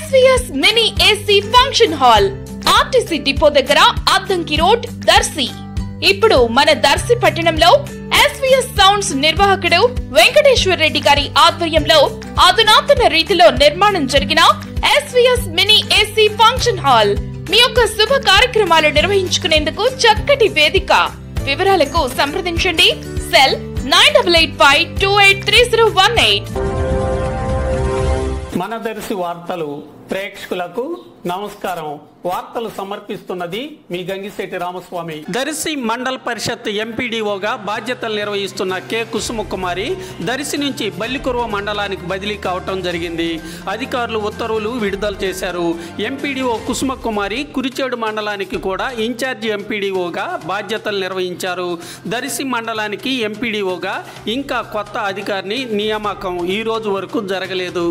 SVS mini AC function hall RTC depot దగ్గర Addanki road Darsi ఇప్పుడు మన దర్శి పట్టణంలో ఎస్విఎస్ సౌండ్స్ నిర్వాహకుడు వెంకటేశ్వర్ రెడ్డి గారి ఆధ్వర్యంలో అధునాతన రీతిలో నిర్మాణం జరిగిన SVS mini AC function hall మీ యొక్క శుభ కార్యక్రమాలు నిర్వహించుకునేందుకు చక్కటి వేదిక వివరాలకు సంప్రదించండి cell nine double eight five two eight three zero one eight మన దర్శి వార్తలు ప్రేక్షకులకు నమస్కారం వార్తలు సమర్పిస్తున్నది మీ గంగిశెట్టి రామస్వామి దర్శి మండల పరిషత్ ఎంపీడీఓగా బాధ్యతలు నిర్వహిస్తున్న కె కుసుమకుమారి దర్శి నుంచి బల్లికురువ మండలానికి బదిలీ కావటం జరిగింది అధికారులు ఉత్తర్వులు విడుదల చేశారు ఎంపీడీఓ కుసుమకుమారి కురిచేడు మండలానికి కూడా ఇన్ఛార్జి ఎంపీడీఓగా బాధ్యతలు నిర్వహించారు దర్శి మండలానికి ఎంపీడీఓగా ఇంకా కొత్త అధికారిని నియామకం ఈ రోజు వరకు జరగలేదు